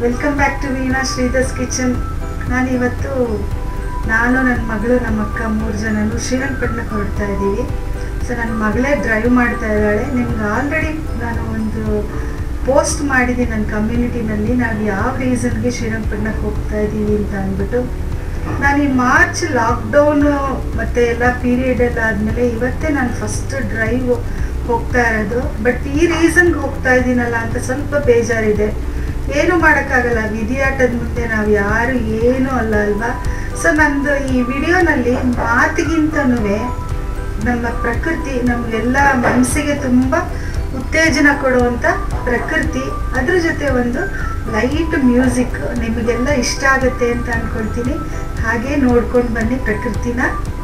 welcome back to Veena Sridhar's kitchen ನಾನಿವತ್ತು ನಾನು ನನ್ನ ಮಗಳು ನಮ್ಮ ಅಕ್ಕ ಮೂರು ಜನನು ಶ್ರೀರಂಗಪಟ್ಟಣಕ್ಕೆ ಹೊರಡ್ತಾ ಇದ್ದೀವಿ ಸೊ ನನ್ನ ಮಗಳೇ ಡ್ರೈವ್ ಮಾಡ್ತಾ ಇದ್ದಾಳೆ ನಿಮ್ಗೆ ಆಲ್ರೆಡಿ ನಾನು ಒಂದು ಪೋಸ್ಟ್ ಮಾಡಿದ್ದೀನಿ ನನ್ನ ಕಮ್ಯುನಿಟಿನಲ್ಲಿ ನಾವು ಯಾವ ರೀಸನ್ಗೆ ಶ್ರೀರಂಗಪಟ್ಟಣಕ್ಕೆ ಹೋಗ್ತಾ ಇದ್ದೀವಿ ಅಂತ ಅಂದ್ಬಿಟ್ಟು ನಾನು ಈ ಮಾರ್ಚ್ ಲಾಕ್ಡೌನು ಮತ್ತು ಎಲ್ಲ ಪೀರಿಯಡ್ ಎಲ್ಲ ಆದಮೇಲೆ ಇವತ್ತೇ ನಾನು ಫಸ್ಟ್ ಡ್ರೈವ್ ಹೋಗ್ತಾ ಇರೋದು ಬಟ್ ಈ ರೀಸನ್ಗೆ ಹೋಗ್ತಾ ಇದ್ದೀನಲ್ಲ ಅಂತ ಸ್ವಲ್ಪ ಬೇಜಾರಿದೆ ಏನು ಮಾಡೋಕ್ಕಾಗಲ್ಲ ವಿಧಿಯಾಟದ ಮುಂದೆ ನಾವು ಯಾರು ಏನೂ ಅಲ್ಲ ಅಲ್ವಾ ಸೊ ನಂದು ಈ ವಿಡಿಯೋನಲ್ಲಿ ಮಾತಿಗಿಂತನೂ ನಮ್ಮ ಪ್ರಕೃತಿ ನಮಗೆಲ್ಲ ಮನಸ್ಸಿಗೆ ತುಂಬ ಉತ್ತೇಜನ ಕೊಡುವಂಥ ಪ್ರಕೃತಿ ಅದ್ರ ಜೊತೆ ಒಂದು ಲೈಟ್ ಮ್ಯೂಸಿಕ್ ನಿಮಗೆಲ್ಲ ಇಷ್ಟ ಆಗುತ್ತೆ ಅಂತ ಅಂದ್ಕೊಳ್ತೀನಿ ಹಾಗೆ ನೋಡ್ಕೊಂಡು ಬನ್ನಿ ಪ್ರಕೃತಿನ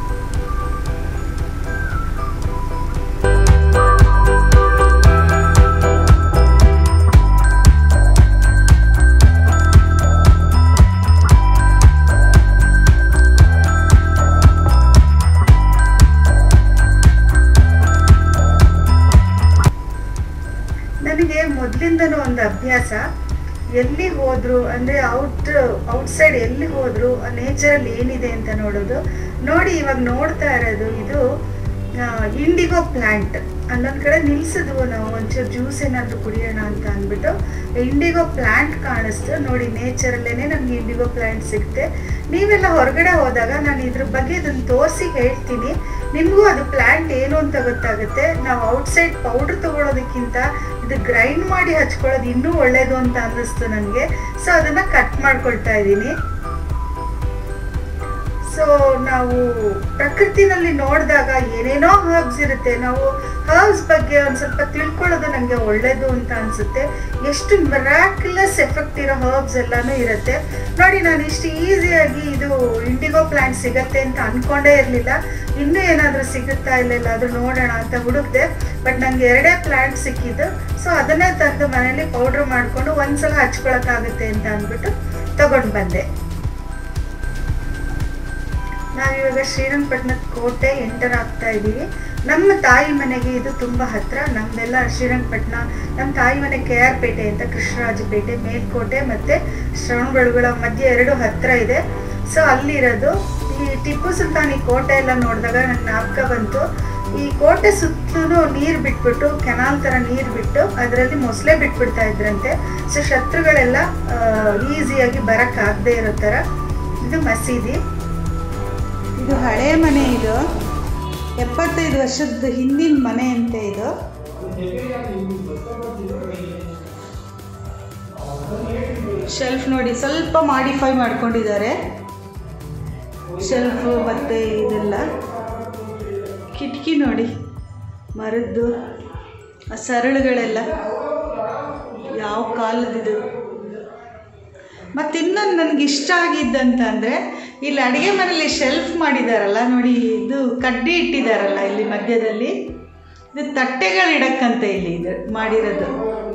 ನನಗೆ ಮೊದಲಿಂದನೂ ಒಂದು ಅಭ್ಯಾಸ ಎಲ್ಲಿ ಹೋದ್ರು ಅಂದರೆ ಔಟ್ ಔಟ್ಸೈಡ್ ಎಲ್ಲಿ ಹೋದ್ರು ಆ ನೇಚರಲ್ಲಿ ಏನಿದೆ ಅಂತ ನೋಡೋದು ನೋಡಿ ಇವಾಗ ನೋಡ್ತಾ ಇರೋದು ಇದು ಇಂಡಿಗೋ ಪ್ಲ್ಯಾಂಟ್ ಅಲ್ಲೊಂದು ಕಡೆ ನಿಲ್ಸಿದ್ವು ನಾವು ಒಂಚೂರು ಜ್ಯೂಸ್ ಏನಾದರೂ ಕುಡಿಯೋಣ ಅಂತ ಅಂದ್ಬಿಟ್ಟು ಇಂಡಿಗೋ ಪ್ಲ್ಯಾಂಟ್ ಕಾಣಿಸ್ತು ನೋಡಿ ನೇಚರಲ್ಲೇ ನಮ್ಗೆ ಇಂಡಿಗೋ ಪ್ಲ್ಯಾಂಟ್ ಸಿಗುತ್ತೆ ನೀವೆಲ್ಲ ಹೊರಗಡೆ ಹೋದಾಗ ನಾನು ಇದ್ರ ಬಗ್ಗೆ ಇದನ್ನು ತೋರಿಸಿ ಹೇಳ್ತೀನಿ ನಿಮಗೂ ಅದು ಪ್ಲ್ಯಾಂಟ್ ಏನು ಅಂತ ಗೊತ್ತಾಗುತ್ತೆ ನಾವು ಔಟ್ಸೈಡ್ ಪೌಡ್ರ್ ತಗೊಳ್ಳೋದಕ್ಕಿಂತ ಇದು ಗ್ರೈಂಡ್ ಮಾಡಿ ಹಚ್ಕೊಳ್ಳೋದು ಇನ್ನೂ ಒಳ್ಳೇದು ಅಂತ ಅನ್ನಿಸ್ತು ನನಗೆ ಸೊ ಅದನ್ನು ಕಟ್ ಮಾಡ್ಕೊಳ್ತಾ ಇದ್ದೀನಿ ಸೊ ನಾವು ಪ್ರಕೃತಿನಲ್ಲಿ ನೋಡಿದಾಗ ಏನೇನೋ ಹರ್ಬ್ಸ್ ಇರುತ್ತೆ ನಾವು ಹರ್ಬ್ಸ್ ಬಗ್ಗೆ ಒಂದು ಸ್ವಲ್ಪ ತಿಳ್ಕೊಳ್ಳೋದು ನನಗೆ ಒಳ್ಳೇದು ಅಂತ ಅನಿಸುತ್ತೆ ಎಷ್ಟು ಮಿರಾಕ್ಯುಲಸ್ ಎಫೆಕ್ಟ್ ಇರೋ ಹರ್ಬ್ಸ್ ಎಲ್ಲಾನು ಇರುತ್ತೆ ನೋಡಿ ನಾನು ಇಷ್ಟು ಈಸಿಯಾಗಿ ಇದು ಇಂಡಿಗೋ ಪ್ಲಾಂಟ್ ಸಿಗತ್ತೆ ಅಂತ ಅನ್ಕೊಂಡೇ ಇರಲಿಲ್ಲ ಇನ್ನೂ ಏನಾದರೂ ಸಿಗುತ್ತಾ ಇಲ್ಲ ಎಲ್ಲಾದರೂ ನೋಡೋಣ ಅಂತ ಹುಡುಕ್ದೆ ಬಟ್ ನನಗೆ ಎರಡೇ ಪ್ಲಾಂಟ್ ಸಿಕ್ಕಿದ್ದು ಸೊ ಅದನ್ನೇ ತಂದು ಮನೇಲಿ ಪೌಡ್ರ್ ಮಾಡಿಕೊಂಡು ಒಂದ್ಸಲ ಹಚ್ಕೊಳಕ್ಕಾಗುತ್ತೆ ಅಂತ ಅಂದ್ಬಿಟ್ಟು ತಗೊಂಡು ಬಂದೆ ನಾವಿವಾಗ ಶ್ರೀರಂಗಪಟ್ಟಣದ ಕೋಟೆ ಎಂಟರ್ ಆಗ್ತಾ ಇದ್ದೀವಿ ನಮ್ಮ ತಾಯಿ ಮನೆಗೆ ಇದು ತುಂಬ ಹತ್ರ ನಮ್ದೆಲ್ಲ ಶ್ರೀರಂಗಪಟ್ಟಣ ನಮ್ಮ ತಾಯಿ ಮನೆ ಕೆ ಆರ್ ಪೇಟೆ ಅಂತ ಕೃಷ್ಣರಾಜಪೇಟೆ ಮೇಲ್ಕೋಟೆ ಮತ್ತು ಶ್ರವಣಬೆಳಗೊಳ ಮಧ್ಯೆ ಎರಡು ಹತ್ರ ಇದೆ ಸೊ ಅಲ್ಲಿರೋದು ಈ ಟಿಪ್ಪು ಸುಲ್ತಾನ್ ಈ ಕೋಟೆ ಎಲ್ಲ ನೋಡಿದಾಗ ನಂಗೆ ಜ್ಞಾಪಕ ಬಂತು ಈ ಕೋಟೆ ಸುತ್ತಲೂ ನೀರು ಬಿಟ್ಬಿಟ್ಟು ಕೆನಾಲ್ ಥರ ನೀರು ಬಿಟ್ಟು ಅದರಲ್ಲಿ ಮೊಸಳೆ ಬಿಟ್ಬಿಡ್ತಾ ಇದ್ರಂತೆ ಸೊ ಶತ್ರುಗಳೆಲ್ಲ ಈಸಿಯಾಗಿ ಬರೋಕ್ಕಾಗದೇ ಇರೋ ಥರ ಇದು ಮಸೀದಿ ಇದು ಹಳೆ ಮನೆ ಇದು ಎಪ್ಪತ್ತೈದು ವರ್ಷದ ಹಿಂದಿನ ಮನೆ ಅಂತೆ ಇದು ಶೆಲ್ಫ್ ನೋಡಿ ಸ್ವಲ್ಪ ಮಾಡಿಫೈ ಮಾಡ್ಕೊಂಡಿದ್ದಾರೆ ಶೆಲ್ಫ್ ಮತ್ತು ಇದೆಲ್ಲ ಕಿಟಕಿ ನೋಡಿ ಮರದ್ದು ಆ ಸರಳುಗಳೆಲ್ಲ ಯಾವ ಕಾಲದಿದು ಮತ್ತು ಇನ್ನೊಂದು ನನಗೆ ಇಷ್ಟ ಆಗಿದ್ದಂತ ಅಂದರೆ ಇಲ್ಲಿ ಅಡುಗೆ ಮನೆಯಲ್ಲಿ ಶೆಲ್ಫ್ ಮಾಡಿದಾರಲ್ಲ ನೋಡಿ ಇದು ಕಡ್ಡಿ ಇಟ್ಟಿದ್ದಾರಲ್ಲ ಇಲ್ಲಿ ಮಧ್ಯದಲ್ಲಿ ಇದು ತಟ್ಟೆಗಳು ಇಡಕ್ಕಂತೆ ಇಲ್ಲಿ ಇದು ಮಾಡಿರೋದು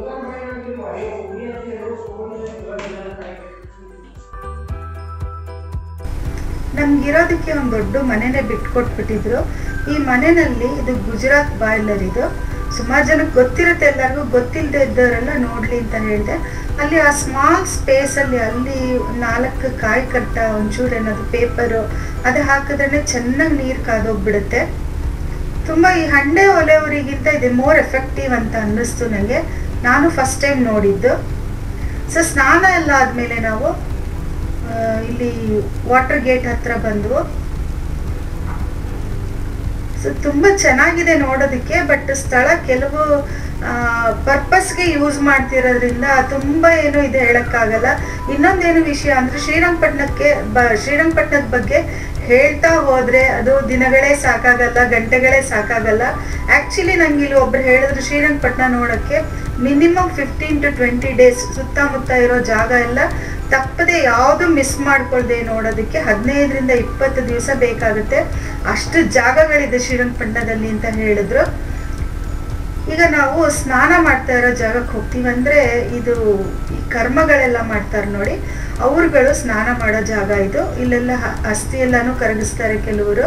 ನಮ್ಗಿರೋದಕ್ಕೆ ಒಂದು ದೊಡ್ಡ ಮನೆನೇ ಬಿಟ್ಕೊಟ್ಬಿಟ್ಟಿದ್ರು ಈ ಮನೆಯಲ್ಲಿ ಇದು ಗುಜರಾತ್ ಬಾಯ್ಲರ್ ಇದು ಸುಮಾರು ಜನಕ್ಕೆ ಗೊತ್ತಿರುತ್ತೆ ಎಲ್ಲರಿಗೂ ಗೊತ್ತಿಲ್ಲದೆ ಇದ್ದವರೆಲ್ಲ ನೋಡಲಿ ಅಂತ ಹೇಳಿದೆ ಅಲ್ಲಿ ಆ ಸ್ಮಾಲ್ ಸ್ಪೇಸಲ್ಲಿ ಅಲ್ಲಿ ನಾಲ್ಕು ಕಾಯಿ ಕಟ್ಟ ಒಂಚೂರು ಏನಾದ್ರು ಪೇಪರು ಅದು ಹಾಕಿದ್ರೆ ಚೆನ್ನಾಗಿ ನೀರು ಕಾದೋಗ್ಬಿಡುತ್ತೆ ತುಂಬ ಈ ಹಂಡೆ ಒಲೆಯವರಿಗಿಂತ ಇದು ಮೋರ್ ಎಫೆಕ್ಟಿವ್ ಅಂತ ಅನ್ನಿಸ್ತು ನನಗೆ ನಾನು ಫಸ್ಟ್ ಟೈಮ್ ನೋಡಿದ್ದು ಸೊ ಸ್ನಾನ ಎಲ್ಲ ಆದಮೇಲೆ ನಾವು ಇಲ್ಲಿ ವಾಟರ್ ಗೇಟ್ ಹತ್ರ ಬಂದವು ಸೊ ತುಂಬ ಚೆನ್ನಾಗಿದೆ ನೋಡೋದಕ್ಕೆ ಬಟ್ ಸ್ಥಳ ಕೆಲವು ಪರ್ಪಸ್ಗೆ ಯೂಸ್ ಮಾಡ್ತಿರೋದ್ರಿಂದ ತುಂಬ ಏನು ಇದು ಹೇಳೋಕ್ಕಾಗಲ್ಲ ಇನ್ನೊಂದೇನು ವಿಷಯ ಅಂದರೆ ಶ್ರೀರಂಗಪಟ್ಟಣಕ್ಕೆ ಬ ಶ್ರೀರಂಗಪಟ್ಟಣದ ಬಗ್ಗೆ ಹೇಳ್ತಾ ಹೋದರೆ ಅದು ದಿನಗಳೇ ಸಾಕಾಗಲ್ಲ ಗಂಟೆಗಳೇ ಸಾಕಾಗಲ್ಲ ಆ್ಯಕ್ಚುಲಿ ನಂಗೆ ಇಲ್ಲಿ ಒಬ್ರು ಹೇಳಿದ್ರು ಶ್ರೀರಂಗಪಟ್ಟಣ ನೋಡೋಕ್ಕೆ minimum fifteen to twenty days ಸುತ್ತಮುತ್ತ ಇರೋ ಜಾಗ ಎಲ್ಲ ತಪ್ಪದೆ ಯಾವುದು ಮಿಸ್ ಮಾಡ್ಕೊಳ್ದೆ ನೋಡೋದಕ್ಕೆ ಹದಿನೈದರಿಂದ ಇಪ್ಪತ್ತು ದಿವಸ ಬೇಕಾಗುತ್ತೆ ಅಷ್ಟು ಜಾಗಗಳಿದೆ ಶ್ರೀರಂಗಪಟ್ಟಣದಲ್ಲಿ ಅಂತ ಹೇಳಿದ್ರು ಈಗ ನಾವು ಸ್ನಾನ ಮಾಡ್ತಾ ಇರೋ ಜಾಗಕ್ಕೆ ಹೋಗ್ತೀವಿ ಅಂದರೆ ಇದು ಈ ಕರ್ಮಗಳೆಲ್ಲ ಮಾಡ್ತಾರೆ ನೋಡಿ ಅವ್ರುಗಳು ಸ್ನಾನ ಮಾಡೋ ಜಾಗ ಇದು ಇಲ್ಲೆಲ್ಲ ಅಸ್ಥಿ ಎಲ್ಲಾನು ಕರಗಿಸ್ತಾರೆ ಕೆಲವರು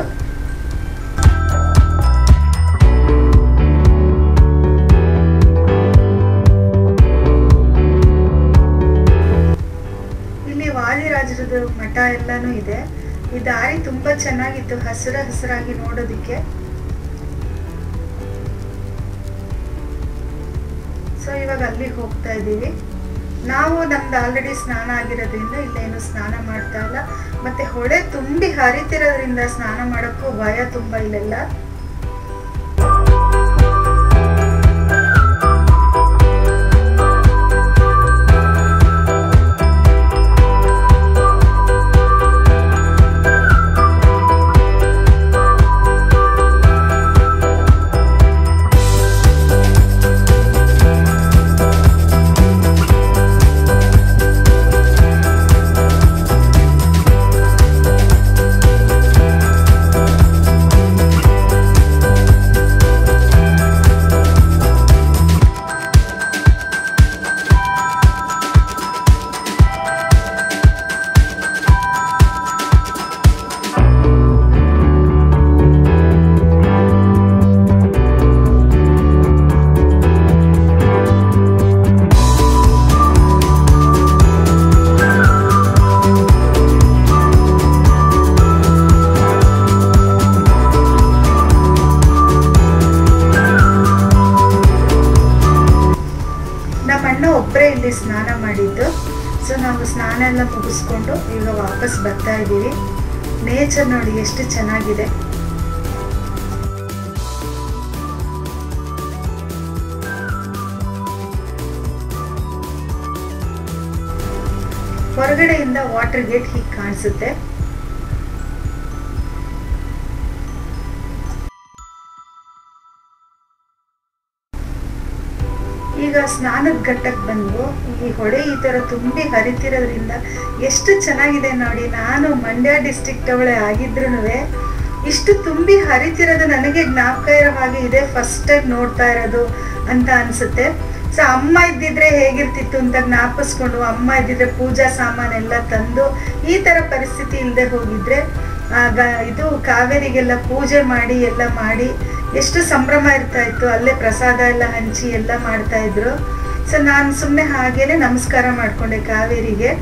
ಎಲ್ಲನೂ ಇದೆ ಈ ದಾರಿ ತುಂಬಾ ಚೆನ್ನಾಗಿತ್ತು ಹಸಿರ ಹಸಿರಾಗಿ ನೋಡೋದಕ್ಕೆ ಸೊ ಇವಾಗ ಅಲ್ಲಿಗೆ ಹೋಗ್ತಾ ಇದ್ದೀವಿ ನಾವು ನಮ್ದು ಆಲ್ರೆಡಿ ಸ್ನಾನ ಆಗಿರೋದ್ರಿಂದ ಇಲ್ಲೇನು ಸ್ನಾನ ಮಾಡ್ತಾ ಇಲ್ಲ ಮತ್ತೆ ಹೊಳೆ ತುಂಬಿ ಹರಿತಿರೋದ್ರಿಂದ ಸ್ನಾನ ಮಾಡೋಕ್ಕೂ ಭಯ ತುಂಬ ಇಲ್ಲೆಲ್ಲ ನಮ್ಮ ಅಣ್ಣ ಒಬ್ಬರೇ ಇಲ್ಲಿ ಸ್ನಾನ ಮಾಡಿದ್ದು ಸೊ ನಾವು ಸ್ನಾನ ಎಲ್ಲ ಮುಗಿಸ್ಕೊಂಡು ಈಗ ವಾಪಸ್ ಬರ್ತಾ ಇದ್ದೀವಿ ನೇಚರ್ ನೋಡಿ ಎಷ್ಟು ಚೆನ್ನಾಗಿದೆ ಹೊರಗಡೆಯಿಂದ ವಾಟರ್ ಗೇಟ್ ಹೀಗೆ ಕಾಣಿಸುತ್ತೆ ಈಗ ಸ್ನಾನದ ಘಟ್ಟಕ್ಕೆ ಬಂದು ಈ ಹೊಳೆ ಈ ಥರ ತುಂಬಿ ಹರಿತಿರೋದ್ರಿಂದ ಎಷ್ಟು ಚೆನ್ನಾಗಿದೆ ನೋಡಿ ನಾನು ಮಂಡ್ಯ ಡಿಸ್ಟಿಕ್ಟ್ ಅವಳೆ ಆಗಿದ್ರು ಇಷ್ಟು ತುಂಬಿ ಹರಿತಿರೋದು ನನಗೆ ಜ್ಞಾಪಕ ಇರೋ ಹಾಗೆ ಇದೆ ಫಸ್ಟ್ ಟೈಮ್ ನೋಡ್ತಾ ಇರೋದು ಅಂತ ಅನ್ಸುತ್ತೆ ಸೊ ಅಮ್ಮ ಇದ್ದಿದ್ರೆ ಹೇಗಿರ್ತಿತ್ತು ಅಂತ ಜ್ಞಾಪಿಸ್ಕೊಂಡು ಅಮ್ಮ ಇದ್ದಿದ್ರೆ ಪೂಜಾ ಸಾಮಾನೆಲ್ಲ ತಂದು ಈ ಥರ ಪರಿಸ್ಥಿತಿ ಇಲ್ಲದೆ ಹೋಗಿದ್ರೆ ಆಗ ಇದು ಕಾವೇರಿಗೆಲ್ಲ ಪೂಜೆ ಮಾಡಿ ಎಲ್ಲ ಮಾಡಿ ಎಷ್ಟು ಸಂಭ್ರಮ ಇರ್ತಾ ಇತ್ತು ಅಲ್ಲೇ ಪ್ರಸಾದ ಎಲ್ಲ ಹಂಚಿ ಎಲ್ಲ ಮಾಡ್ತಾ ಇದ್ರು ಸೊ ನಾನು ಸುಮ್ಮನೆ ಹಾಗೇನೆ ನಮಸ್ಕಾರ ಮಾಡ್ಕೊಂಡೆ ಕಾವೇರಿಗೆ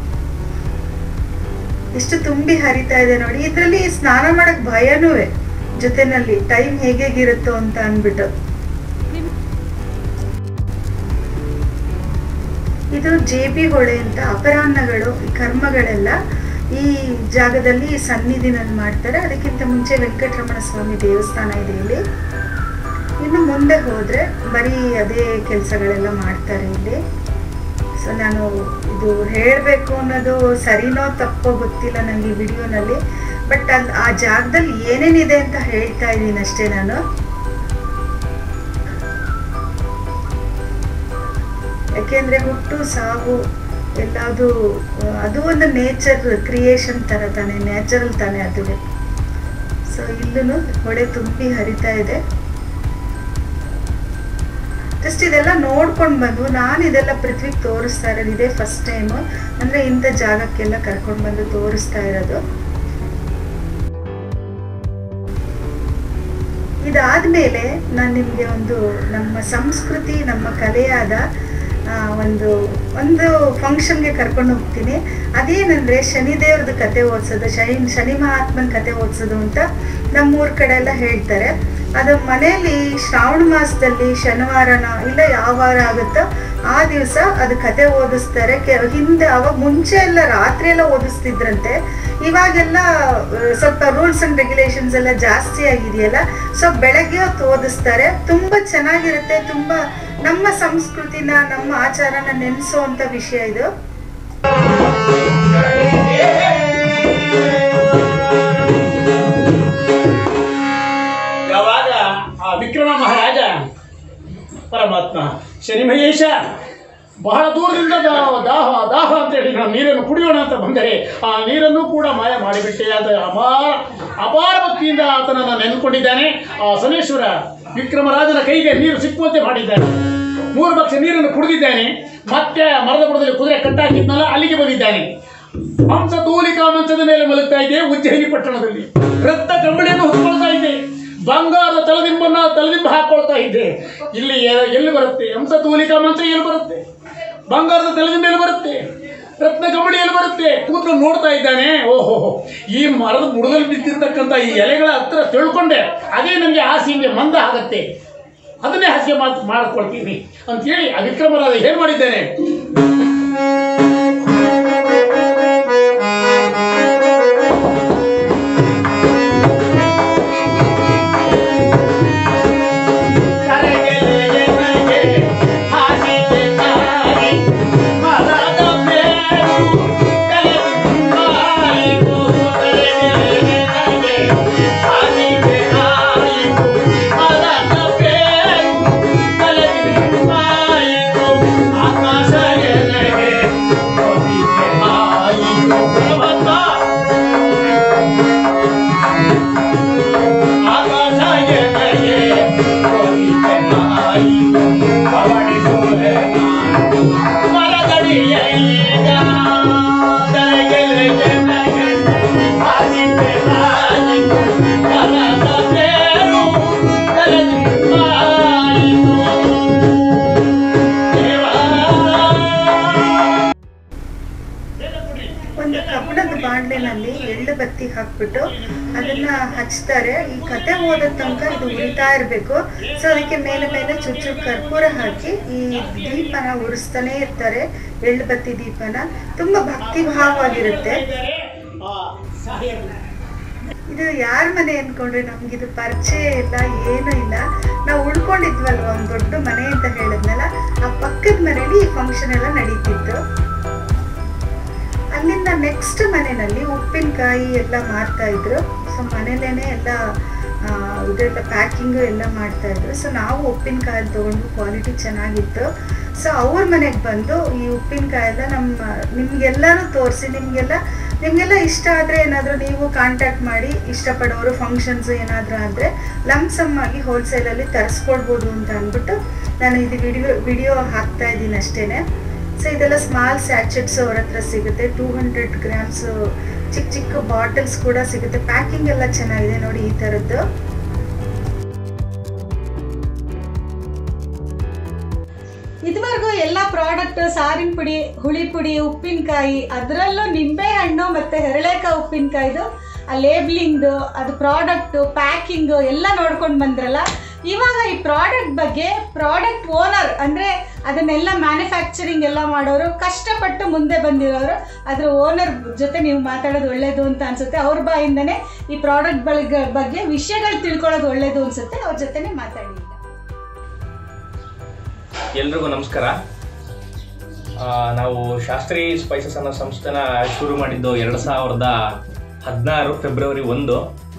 ಎಷ್ಟು ತುಂಬಿ ಹರಿತಾ ಇದೆ ನೋಡಿ ಇದರಲ್ಲಿ ಸ್ನಾನ ಮಾಡಕ್ ಭಯನೂ ಜೊತೆನಲ್ಲಿ ಟೈಮ್ ಹೇಗೇಗಿರುತ್ತೋ ಅಂತ ಅಂದ್ಬಿಟ್ಟು ಇದು ಜೆ ಬಿ ಹೊಳೆ ಅಂತ ಅಪರಾಹ್ನಗಳು ಈ ಕರ್ಮಗಳೆಲ್ಲ ಈ ಜಾಗದಲ್ಲಿ ಸನ್ನಿಧಿನಲ್ಲಿ ಮಾಡ್ತಾರೆ ಅದಕ್ಕಿಂತ ಮುಂಚೆ ವೆಂಕಟರಮಣ ಸ್ವಾಮಿ ದೇವಸ್ಥಾನ ಇದೆ ಇಲ್ಲಿ ಇನ್ನು ಮುಂದೆ ಹೋದ್ರೆ ಬರೀ ಅದೇ ಕೆಲಸಗಳೆಲ್ಲ ಮಾಡ್ತಾರೆ ಇಲ್ಲಿ ಸೊ ನಾನು ಇದು ಹೇಳಬೇಕು ಅನ್ನೋದು ಸರಿನೋ ತಪ್ಪೋ ಗೊತ್ತಿಲ್ಲ ನನಗೆ ಈ ವಿಡಿಯೋನಲ್ಲಿ ಬಟ್ ಅಲ್ಲಿ ಆ ಜಾಗದಲ್ಲಿ ಏನೇನಿದೆ ಅಂತ ಹೇಳ್ತಾ ಇದ್ದೀನಿ ಅಷ್ಟೇ ನಾನು ಯಾಕೆಂದ್ರೆ ಹುಟ್ಟು ಸಾವು ಎಲ್ಲದು ಅದು ಒಂದು ನೇಚರ್ ಕ್ರಿಯೇಷನ್ ತರ ತಾನೆ ನ್ಯಾಚುರಲ್ ತಾನೆ ಅದುವೆ ಸೊ ಇಲ್ಲೂ ಹೊಳೆ ತುಂಬಿ ಹರಿತಾ ಇದೆ ಜಸ್ಟ್ ಇದೆಲ್ಲ ನೋಡ್ಕೊಂಡು ಬಂದು ನಾನು ಇದೆಲ್ಲ ಪೃಥ್ವಿಗೆ ತೋರಿಸ್ತಾ ಇರೋದು ಇದೇ ಫಸ್ಟ್ ಟೈಮು ಅಂದ್ರೆ ಇಂಥ ಜಾಗಕ್ಕೆಲ್ಲ ಕರ್ಕೊಂಡು ಬಂದು ತೋರಿಸ್ತಾ ಇರೋದು ಇದಾದ್ಮೇಲೆ ನಾನು ನಿಮಗೆ ಒಂದು ನಮ್ಮ ಸಂಸ್ಕೃತಿ ನಮ್ಮ ಕಲೆಯಾದ ಆ, ಒಂದು ಒಂದು ಫಂಕ್ಷನ್ಗೆ ಕರ್ಕೊಂಡು ಹೋಗ್ತೀನಿ ಅದೇನಂದ್ರೆ ಶನಿದೇವ್ರದ್ದು ಕತೆ ಓದಿಸೋದು ಶನಿ ಶನಿ ಮಹಾತ್ಮನ ಕತೆ ಓದಿಸೋದು ಅಂತ ನಮ್ಮೂರ ಕಡೆ ಎಲ್ಲ ಹೇಳ್ತಾರೆ ಅದು ಮನೆಯಲ್ಲಿ ಶ್ರಾವಣ ಮಾಸದಲ್ಲಿ ಶನಿವಾರನ ಇಲ್ಲ ಯಾವ ವಾರ ಆಗುತ್ತೋ ಆ ದಿವಸ ಅದು ಕತೆ ಓದಿಸ್ತಾರೆ ಕೆ- ಹಿಂದೆ ಅವಾಗ ಮುಂಚೆ ಎಲ್ಲ ರಾತ್ರಿ ಎಲ್ಲ ಓದಿಸ್ತಿದ್ರಂತೆ ಇವಾಗೆಲ್ಲ ಆ, ಸ್ವಲ್ಪ ರೂಲ್ಸ್ ಅಂಡ್ ರೆಗ್ಯುಲೇಷನ್ಸ್ ಎಲ್ಲ ಜಾಸ್ತಿ ಆಗಿದೆಯಲ್ಲ ಸೊ ಬೆಳಗ್ಗೆ ಹೊತ್ತು ಓದಿಸ್ತಾರೆ ತುಂಬಾ ಚೆನ್ನಾಗಿರುತ್ತೆ ತುಂಬಾ ನಮ್ಮ ಸಂಸ್ಕೃತಿನ ನಮ್ಮ ಆಚಾರನ ನೆನೆಸುವಂತ ವಿಷಯ ಇದು ಯಾವಾಗ ಆ ವಿಕ್ರಮ ಮಹಾರಾಜ ಪರಮಾತ್ಮ ಶನಿ ಮಹೇಶ ಬಹಳ ದೂರದಿಂದ ದಾ- ದಾಹ ದಾಹ ಅಂತ ಹೇಳಿ ನಾವು ನೀರನ್ನು ಕುಡಿಯೋಣ ಅಂತ ಬಂದರೆ ಆ ನೀರನ್ನು ಕೂಡ ಮಾಯ ಮಾಡಿಬಿಟ್ಟೆ ಆತ ಅಪಾರ ಅಪಾರ ಭಕ್ತಿಯಿಂದ ಆತನನ್ನು ನೆನ್ಕೊಂಡಿದ್ದಾನೆ ಆ ಸನೇಶ್ವರ ವಿಕ್ರಮರಾಜನ ಕೈಗೆ ನೀರು ಸಿಕ್ಕುವಂತೆ ಮಾಡಿದ್ದಾನೆ ಮೂರು ಪಕ್ಷ ನೀರನ್ನು ಕುಡಿದಿದ್ದಾನೆ ಮತ್ತೆ ಮರದ ಬುಡದಲ್ಲಿ ಕುದುರೆ ಕಟ್ಟಾಕಿದ್ನಲ್ಲ ಅಲ್ಲಿಗೆ ಬಂದಿದ್ದಾನೆ ಹಂಸ ತೂಲಿಕಾ ಮಂಚದ ಮೇಲೆ ಮಲಗ್ತಾ ಇದೆ ಉಜ್ಜಯಿನಿ ಪಟ್ಟಣದಲ್ಲಿ ರಕ್ತ ಕಂಬಳಿಯನ್ನು ಹೊತ್ಕೊಳ್ತಾ ಇದ್ದೆ ಬಂಗಾರದ ತಲದಿಂಬನ್ನ ತಲದಿಂಬ ಹಾಕೊಳ್ತಾ ಇದ್ದೆ ಇಲ್ಲಿ ಎ- ಎಲ್ಲಿ ಬರುತ್ತೆ ಹಂಸ ತೂಲಿಕಾ ಮಂಚ ಎಲ್ಲಿ ಬರುತ್ತೆ ಬಂಗಾರದ ತಲದಿಂಬ ಎಲ್ಲಿ ಬರುತ್ತೆ ರತ್ನ ಕಬಡಿಯಲ್ಲಿ ಬರುತ್ತೆ ಕೂತು ನೋಡ್ತಾ ಇದ್ದಾನೆ ಓಹೋ ಈ ಮರದ ಬುಡದಲ್ಲಿ ಬಿದ್ದಿರ್ತಕ್ಕಂಥ ಈ ಎಲೆಗಳ ಹತ್ರ ತಿಳ್ಕೊಂಡೆ ಅದೇ ನನಗೆ ಹಾಸಿಗೆ ಮಂದ ಆಗತ್ತೆ ಅದನ್ನೇ ಹಾಸಿಗೆ ಮಾತು ಮಾಡ್ಕೊಳ್ತೀನಿ ಅಂತೇಳಿ ಅವಿಕ್ರಮರಾದ ಏನು ಮಾಡಿದ್ದೇನೆ ಒಂದು ಕಬ್ಬಣದ ಬಾಂಡ್ಲೆನಲ್ಲಿ ಎಳ್ಳು ಬತ್ತಿ ಹಾಕ್ಬಿಟ್ಟು ಅದನ್ನ ಹಚ್ತಾರೆ ಈ ಕತೆ ಓದೋ ತನಕ ಇದು ಉರಿತಾ ಇರಬೇಕು ಸೊ ಅದಕ್ಕೆ ಮೇಲೆ ಮೇಲೆ ಚುಚ್ಚು ಕರ್ಪೂರ ಹಾಕಿ ಈ ದೀಪನ ಉರಿಸ್ತಾನೆ ಇರ್ತಾರೆ ಎಳ್ಳು ಬತ್ತಿ ದೀಪನ ತುಂಬಾ ಭಕ್ತಿ ಭಾವವಾಗಿರುತ್ತೆ ಇದು ಯಾರ ಮನೆ ಅನ್ಕೊಂಡ್ರೆ ನಮ್ಗಿದು ಪರಿಚಯ ಇಲ್ಲ ಏನೂ ಇಲ್ಲ ನಾವು ಉಳ್ಕೊಂಡಿದ್ವಲ್ವ ಒಂದು ದೊಡ್ಡ ಮನೆ ಅಂತ ಹೇಳಿದ್ನಲ್ಲ ಆ ಪಕ್ಕದ ಮನೇಲಿ ಈ ಫಂಕ್ಷನ್ ಎಲ್ಲ ನಡೀತಿತ್ತು ಅಲ್ಲಿಂದ ನೆಕ್ಸ್ಟ್ ಮನೆಯಲ್ಲಿ ಉಪ್ಪಿನಕಾಯಿ ಎಲ್ಲ ಮಾರ್ತಾ ಇದ್ರು ಸೊ ಮನೇಲೇನೆ ಎಲ್ಲ ಆ, ಇದೆಲ್ಲ ಪ್ಯಾಕಿಂಗು ಎಲ್ಲ ಮಾಡ್ತಾ ಇದ್ರು ಸೊ ನಾವು ಉಪ್ಪಿನಕಾಯಿ ತಗೊಂಡು ಕ್ವಾಲಿಟಿ ಚೆನ್ನಾಗಿತ್ತು ಸೊ ಅವ್ರ ಮನೆಗೆ ಬಂದು ಈ ಉಪ್ಪಿನಕಾಯಿ ಎಲ್ಲ ನಮ್ಮ ನಿಮ್ಗೆಲ್ಲರೂ ತೋರಿಸಿ ನಿಮಗೆಲ್ಲ ನಿಮಗೆಲ್ಲ ಇಷ್ಟ ಆದರೆ ಏನಾದರೂ ನೀವು ಕಾಂಟ್ಯಾಕ್ಟ್ ಮಾಡಿ ಇಷ್ಟಪಡೋರು ಫಂಕ್ಷನ್ಸ್ ಏನಾದರೂ ಆದರೆ ಲಮ್ಸಮ್ ಆಗಿ ಹೋಲ್ಸೇಲಲ್ಲಿ ತರಿಸ್ಕೊಡ್ಬೋದು ಅಂತ ಅಂದ್ಬಿಟ್ಟು ನಾನು ಇದು ವಿಡಿಯೋ ವಿಡಿಯೋ ಹಾಕ್ತಾ ಇದ್ದೀನಿ ಅಷ್ಟೇನೆ ಸೊ ಇದೆಲ್ಲ ಸ್ಮಾಲ್ ಸ್ಯಾಚೆಟ್ಸ್ ಅವ್ರ ಹತ್ರ ಸಿಗುತ್ತೆ ಟೂ ಹಂಡ್ರೆಡ್ ಗ್ರಾಮ್ಸ್ ಚಿಕ್ಕ ಚಿಕ್ಕ ಬಾಟಲ್ಸ್ ಕೂಡ ಸಿಗುತ್ತೆ ಪ್ಯಾಕಿಂಗ್ ಎಲ್ಲ ಚೆನ್ನಾಗಿದೆ ನೋಡಿ ಈ ಥರದ್ದು ಇದುವರೆಗೂ ಎಲ್ಲ ಪ್ರಾಡಕ್ಟ್ ಸಾರಿನ ಪುಡಿ ಹುಳಿ ಪುಡಿ ಉಪ್ಪಿನಕಾಯಿ ಅದರಲ್ಲೂ ನಿಂಬೆ ಹಣ್ಣು ಮತ್ತು ಹೆರಳೆಕಾಯಿ ಉಪ್ಪಿನಕಾಯಿದು ಆ ಲೇಬ್ಲಿಂಗ್ದು ಅದು ಪ್ರಾಡಕ್ಟು ಪ್ಯಾಕಿಂಗು ಎಲ್ಲ ನೋಡ್ಕೊಂಡು ಬಂದ್ರಲ್ಲ ಇವಾಗ ಈ ಪ್ರಾಡಕ್ಟ್ ಬಗ್ಗೆ ಪ್ರಾಡಕ್ಟ್ ಓನರ್ ಅಂದರೆ ಅದನ್ನೆಲ್ಲ ಮ್ಯಾನುಫ್ಯಾಕ್ಚರಿಂಗ್ ಎಲ್ಲ ಮಾಡೋರು ಕಷ್ಟಪಟ್ಟು ಮುಂದೆ ಬಂದಿರೋರು ಅದರ ಓನರ್ ಜೊತೆ ನೀವು ಮಾತಾಡೋದು ಒಳ್ಳೇದು ಅಂತ ಅನ್ಸುತ್ತೆ ಅವ್ರ ಬಾಯಿಂದನೇ ಈ ಪ್ರಾಡಕ್ಟ್ ಬಗ್ಗೆ ವಿಷಯಗಳು ತಿಳ್ಕೊಳ್ಳೋದು ಒಳ್ಳೇದು ಅನ್ಸುತ್ತೆ ಅವ್ರ ಜೊತೆನೇ ಮಾತಾಡಿ ಈಗ ಎಲ್ರಿಗೂ ನಮಸ್ಕಾರ ಆ, ನಾವು ಶಾಸ್ತ್ರಿ ಸ್ಪೈಸಸ್ ಅನ್ನೋ ಸಂಸ್ಥೆನ ಶುರು ಮಾಡಿದ್ದು ಎರಡು ಸಾವಿರದ ಹದಿನಾರು ಫೆಬ್ರವರಿ ಒಂದು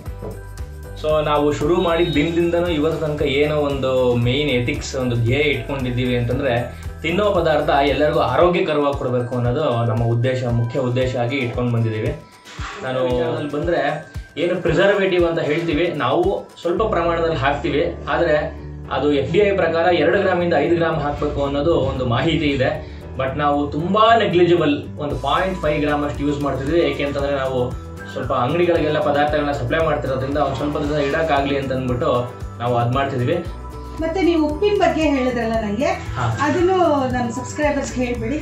ಸೊ ನಾವು ಶುರು ಮಾಡಿದ ದಿನದಿಂದನೂ ಇವತ್ತು ತನಕ ಏನೋ ಒಂದು ಮೇಯ್ನ್ ಎಥಿಕ್ಸ್ ಒಂದು ಧ್ಯೇಯ ಇಟ್ಕೊಂಡಿದ್ದೀವಿ ಅಂತಂದರೆ ತಿನ್ನೋ ಪದಾರ್ಥ ಎಲ್ಲರಿಗೂ ಆರೋಗ್ಯಕರವಾಗಿ ಕೊಡಬೇಕು ಅನ್ನೋದು ನಮ್ಮ ಉದ್ದೇಶ ಮುಖ್ಯ ಉದ್ದೇಶ ಆಗಿ ಇಟ್ಕೊಂಡು ಬಂದಿದ್ದೀವಿ ನಾನು ಅಲ್ಲಿ ಬಂದರೆ ಏನು ಪ್ರಿಸರ್ವೇಟಿವ್ ಅಂತ ಹೇಳ್ತೀವಿ ನಾವು ಸ್ವಲ್ಪ ಪ್ರಮಾಣದಲ್ಲಿ ಹಾಕ್ತೀವಿ ಆದರೆ ಅದು ಎಫ್ ಡಿ ಐ ಪ್ರಕಾರ ಎರಡು ಗ್ರಾಮಿಂದ ಐದು ಗ್ರಾಮ್ ಹಾಕಬೇಕು ಅನ್ನೋದು ಒಂದು ಮಾಹಿತಿ ಇದೆ ಬಟ್ ನಾವು ತುಂಬ ನೆಗ್ಲಿಜಿಬಲ್ ಒಂದು ಪಾಯಿಂಟ್ ಫೈವ್ ಗ್ರಾಮ್ ಅಷ್ಟು ಯೂಸ್ ಮಾಡ್ತಿದ್ವಿ ಏಕೆಂತಂದರೆ ನಾವು ಸ್ವಲ್ಪ ಅಂಗಡಿಗಳಿಗೆಲ್ಲ ಪದಾರ್ಥಗಳನ್ನ ಸಪ್ಲೈ ಮಾಡ್ತಿರೋದ್ರಿಂದ ಒಂದು ಸ್ವಲ್ಪ ದಿವಸ ಇಡೋಕ್ಕಾಗಲಿ ಅಂತ ಅಂದ್ಬಿಟ್ಟು ನಾವು ಅದು ಮಾಡ್ತಿದ್ವಿ ಮತ್ತೆ ನೀವು ಉಪ್ಪಿನ ಬಗ್ಗೆ ಹೇಳಿದ್ರಲ್ಲ ನನಗೆ ಹಾಂ ಅದನ್ನು ನನ್ನ ಸಬ್ಸ್ಕ್ರೈಬರ್ಸ್ಗೆ ಹೇಳ್ಬಿಡಿ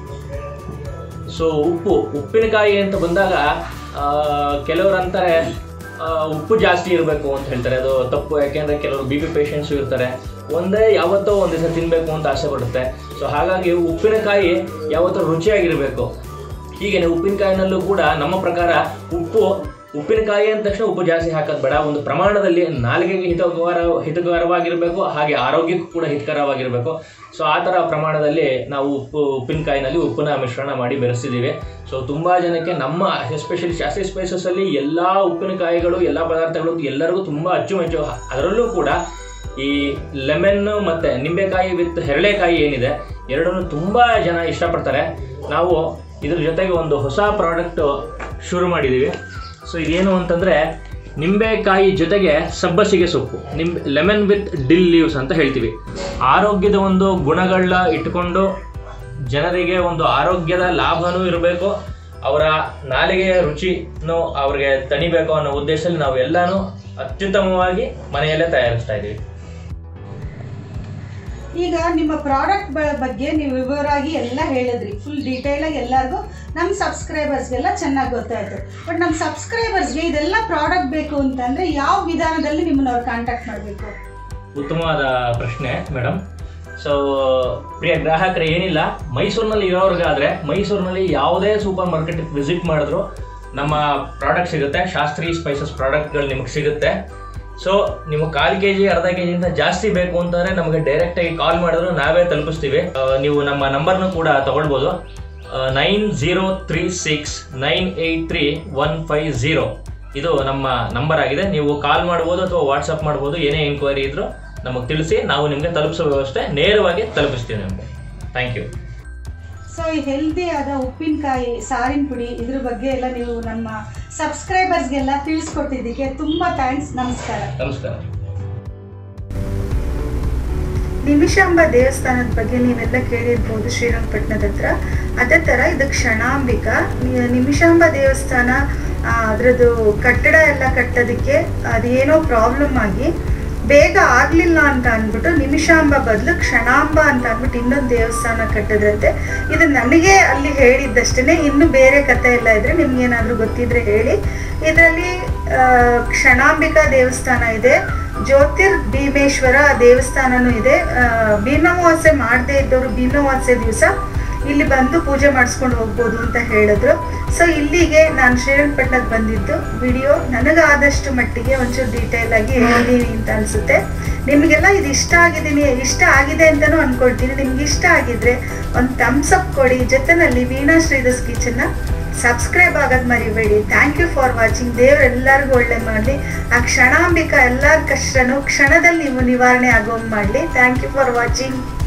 ಸೊ ಉಪ್ಪು ಉಪ್ಪಿನಕಾಯಿ ಅಂತ ಬಂದಾಗ ಆ, ಕೆಲವರು ಅಂತಾರೆ ಆ, ಉಪ್ಪು ಜಾಸ್ತಿ ಇರಬೇಕು ಅಂತ ಹೇಳ್ತಾರೆ ಅದು ತಪ್ಪು ಯಾಕೆಂದರೆ ಕೆಲವರು ಬಿ ಪಿ ಪೇಷಂಟ್ಸು ಇರ್ತಾರೆ ಒಂದೇ ಯಾವತ್ತೋ ಒಂದು ದಿವಸ ತಿನ್ನಬೇಕು ಅಂತ ಆಸೆ ಪಡುತ್ತೆ ಸೊ ಹಾಗಾಗಿ ಉಪ್ಪಿನಕಾಯಿ ಯಾವತ್ತೂ ರುಚಿಯಾಗಿರಬೇಕು ಹೀಗೇನೆ ಉಪ್ಪಿನಕಾಯಿನಲ್ಲೂ ಕೂಡ ನಮ್ಮ ಪ್ರಕಾರ ಉಪ್ಪು ಉಪ್ಪಿನಕಾಯಿ ಅಂದ ತಕ್ಷಣ ಉಪ್ಪು ಜಾಸ್ತಿ ಹಾಕೋದು ಬೇಡ ಒಂದು ಪ್ರಮಾಣದಲ್ಲಿ ನಾಲಿಗೆಗೆ ಹಿತಕರ ಹಿತಕರವಾಗಿರಬೇಕು ಹಾಗೆ ಆರೋಗ್ಯಕ್ಕೂ ಕೂಡ ಹಿತಕರವಾಗಿರಬೇಕು ಸೊ ಆ ಥರ ಪ್ರಮಾಣದಲ್ಲಿ ನಾವು ಉಪ್ಪು ಉಪ್ಪಿನಕಾಯಿನಲ್ಲಿ ಉಪ್ಪನ್ನ ಮಿಶ್ರಣ ಮಾಡಿ ಬೆರೆಸಿದ್ದೀವಿ ಸೊ ತುಂಬ ಜನಕ್ಕೆ ನಮ್ಮ ಎಸ್ಪೆಷಲಿ ಶಾಸ್ತ್ರೀಯ ಸ್ಪೈಸಸಲ್ಲಿ ಎಲ್ಲ ಉಪ್ಪಿನಕಾಯಿಗಳು ಎಲ್ಲ ಪದಾರ್ಥಗಳು ಎಲ್ಲರಿಗೂ ತುಂಬ ಅಚ್ಚುಮೆಚ್ಚು ಅದರಲ್ಲೂ ಕೂಡ ಈ ಲೆಮನ್ ಮತ್ತು ನಿಂಬೆಕಾಯಿ ವಿತ್ ಹೆರಳೆಕಾಯಿ ಏನಿದೆ ಎರಡನ್ನೂ ತುಂಬ ಜನ ಇಷ್ಟಪಡ್ತಾರೆ ನಾವು ಇದ್ರ ಜೊತೆಗೆ ಒಂದು ಹೊಸ ಪ್ರಾಡಕ್ಟು ಶುರು ಮಾಡಿದ್ದೀವಿ ಸೊ ಇದೇನು ಅಂತಂದರೆ ನಿಂಬೆಕಾಯಿ ಜೊತೆಗೆ ಸಬ್ಬಸಿಗೆ ಸೊಪ್ಪು ನಿಂಬೆ ಲೆಮನ್ ವಿತ್ ಡಿಲ್ ಲೀವ್ಸ್ ಅಂತ ಹೇಳ್ತೀವಿ ಆರೋಗ್ಯದ ಒಂದು ಗುಣಗಳನ್ನ ಇಟ್ಕೊಂಡು ಜನರಿಗೆ ಒಂದು ಆರೋಗ್ಯದ ಲಾಭನೂ ಇರಬೇಕು ಅವರ ನಾಲಿಗೆಯ ರುಚಿನೂ ಅವ್ರಿಗೆ ತಣಿಬೇಕು ಅನ್ನೋ ಉದ್ದೇಶದಲ್ಲಿ ನಾವು ಎಲ್ಲನೂ ಅತ್ಯುತ್ತಮವಾಗಿ ಮನೆಯಲ್ಲೇ ತಯಾರಿಸ್ತಾ ಇದ್ದೀವಿ ಈಗ ನಿಮ್ಮ ಪ್ರಾಡಕ್ಟ್ ಬಗ್ಗೆ ನೀವು ವಿವರವಾಗಿ ಎಲ್ಲ ಹೇಳಿದ್ರಿ ಫುಲ್ ಡೀಟೇಲಾಗಿ ಎಲ್ಲರಿಗೂ ನಮ್ಮ ಸಬ್ಸ್ಕ್ರೈಬರ್ಸ್ಗೆಲ್ಲ ಚೆನ್ನಾಗಿ ಗೊತ್ತಾಯಿತು ಬಟ್ ನಮ್ಮ ಸಬ್ಸ್ಕ್ರೈಬರ್ಸ್ಗೆ ಇದೆಲ್ಲ ಪ್ರಾಡಕ್ಟ್ ಬೇಕು ಅಂತಂದರೆ ಯಾವ ವಿಧಾನದಲ್ಲಿ ನಿಮ್ಮನ್ನ ಅವ್ರು ಕಾಂಟ್ಯಾಕ್ಟ್ ಮಾಡಬೇಕು ಉತ್ತಮವಾದ ಪ್ರಶ್ನೆ ಮೇಡಮ್ ಸೊ ಪ್ರಿಯ ಗ್ರಾಹಕರೇ ಏನಿಲ್ಲ ಮೈಸೂರಿನಲ್ಲಿ ಇರೋರ್ಗಾದ್ರೆ ಮೈಸೂರಿನಲ್ಲಿ ಯಾವುದೇ ಸೂಪರ್ ಮಾರ್ಕೆಟ್ ವಿಸಿಟ್ ಮಾಡಿದ್ರು ನಮ್ಮ ಪ್ರಾಡಕ್ಟ್ ಸಿಗುತ್ತೆ ಶಾಸ್ತ್ರಿ ಸ್ಪೈಸಸ್ ಪ್ರಾಡಕ್ಟ್ಗಳು ನಿಮಗೆ ಸಿಗುತ್ತೆ ಸೊ ನಿಮಗೆ ಕಾಲು ಕೆ ಜಿ ಅರ್ಧ ಕೆ ಜಿಗಿಂತ ಜಾಸ್ತಿ ಬೇಕು ಅಂತಂದರೆ ನಮಗೆ ಡೈರೆಕ್ಟಾಗಿ ಕಾಲ್ ಮಾಡಿದ್ರು ನಾವೇ ತಲುಪಿಸ್ತೀವಿ ಆ, ನೀವು ನಮ್ಮ ನಂಬರ್ನು ಕೂಡ ತಗೊಳ್ಬೋದು nine zero three six nine eight three one five zero ಇದು ನಮ್ಮ ನಂಬರ್ ಆಗಿದೆ ನೀವು ಕಾಲ್ ಮಾಡ್ಬೋದು ಅಥವಾ ವಾಟ್ಸಪ್ ಮಾಡ್ಬೋದು ಏನೇ ಎಂಕ್ವೈರಿ ಇದ್ರೂ ನಮಗೆ ತಿಳಿಸಿ ನಾವು ನಿಮಗೆ ತಲುಪಿಸೋ ವ್ಯವಸ್ಥೆ ನೇರವಾಗಿ ತಲುಪಿಸ್ತೀವಿ ನಿಮಗೆ ಥ್ಯಾಂಕ್ ಯು ಸೊ ಈ ಹೆಲ್ದಿ ಆದ ಉಪ್ಪಿನಕಾಯಿ ಸಾರಿನ ಪುಡಿ ಇದ್ರ ಬಗ್ಗೆ ಎಲ್ಲ ನೀವು ನಮ್ಮ ಸಬ್ಸ್ಕ್ರೈಬರ್ಸ್ಗೆಲ್ಲ ತಿಳಿಸ್ಕೊಟ್ಟಿದ್ದಕ್ಕೆ ತುಂಬ ಥ್ಯಾಂಕ್ಸ್ ನಮಸ್ಕಾರ ನಮಸ್ಕಾರ ನಿಮಿಷಾಂಬ ದೇವಸ್ಥಾನದ ಬಗ್ಗೆ ನೀವೆಲ್ಲ ಕೇಳಿರ್ಬೋದು ಶ್ರೀರಂಗಪಟ್ಟಣದ ಹತ್ರ ಅದೇ ಥರ ಇದು ಕ್ಷಣಾಂಬಿಕಾ ನಿ- ನಿಮಿಷಾಂಬ ದೇವಸ್ಥಾನ ಆ, ಅದ್ರದ್ದು ಕಟ್ಟಡ ಎಲ್ಲ ಕಟ್ಟೋದಕ್ಕೆ ಅದೇನೋ ಪ್ರಾಬ್ಲಮ್ ಆಗಿ ಬೇಗ ಆಗಲಿಲ್ಲ ಅಂತ ಅಂದ್ಬಿಟ್ಟು ನಿಮಿಷಾಂಬ ಬದಲು ಕ್ಷಣಾಂಬ ಅಂತ ಅಂದ್ಬಿಟ್ಟು ಇನ್ನೊಂದು ದೇವಸ್ಥಾನ ಕಟ್ಟಿದ್ರಂತೆ ಇದು ನನಗೆ ಅಲ್ಲಿ ಹೇಳಿದ್ದಷ್ಟೇ ಇನ್ನು ಬೇರೆ ಕಥೆ ಎಲ್ಲ ಇದ್ರೆ ನಿಮ್ಗೇನಾದರೂ ಗೊತ್ತಿದ್ರೆ ಹೇಳಿ ಇದರಲ್ಲಿ ಕ್ಷಣಾಂಬಿಕಾ ದೇವಸ್ಥಾನ ಇದೆ ಜ್ಯೋತಿರ್ ಭೀಮೇಶ್ವರ ದೇವಸ್ಥಾನನೂ ಇದೆ ಆ, ಭೀಮಾಮಾವಾಸ್ಯೆ ಮಾಡದೇ ಇದ್ದವರು ಭೀಮಾಮಾವಾಸ್ಯೆ ದಿವಸ ಇಲ್ಲಿ ಬಂದು ಪೂಜೆ ಮಾಡಿಸ್ಕೊಂಡು ಹೋಗ್ಬೋದು ಅಂತ ಹೇಳಿದ್ರು ಸೊ ಇಲ್ಲಿಗೆ ನಾನು ಶ್ರೀರಂಗಪಟ್ಟಣಕ್ಕೆ ಬಂದಿದ್ದು ವಿಡಿಯೋ ನನಗಾದಷ್ಟು ಮಟ್ಟಿಗೆ ಒಂಚೂರು ಡೀಟೇಲ್ ಆಗಿ ಹೇಳಿದ್ದೀನಿ ಅಂತ ಅನಿಸುತ್ತೆ ನಿಮಗೆಲ್ಲ ಇದು ಇಷ್ಟ ಆಗಿದ್ದೀನಿ ಇಷ್ಟ ಆಗಿದೆ ಅಂತಲೂ ಅಂದ್ಕೊಳ್ತೀನಿ ನಿಮ್ಗೆ ಇಷ್ಟ ಆಗಿದ್ರೆ ಒಂದು ಥಮ್ಸ್ ಅಪ್ ಕೊಡಿ ಜೊತೆನಲ್ಲಿ ವೀಣಾ ಶ್ರೀಧಸ್ ಕಿಚನ್ನ ಸಬ್ಸ್ಕ್ರೈಬ್ ಆಗೋದು ಮರಿಬೇಡಿ ಥ್ಯಾಂಕ್ ಯು ಫಾರ್ ವಾಚಿಂಗ್ ದೇವ್ರು ಎಲ್ಲರಿಗೂ ಒಳ್ಳೆ ಮಾಡಲಿ ಆ ಕ್ಷಣಾಂಬಿಕಾ ಎಲ್ಲರ ಕಷ್ಟನೂ ಕ್ಷಣದಲ್ಲಿ ನೀವು ನಿವಾರಣೆ ಆಗೋಂಗೆ ಮಾಡಲಿ ಥ್ಯಾಂಕ್ ಯು ಫಾರ್ ವಾಚಿಂಗ್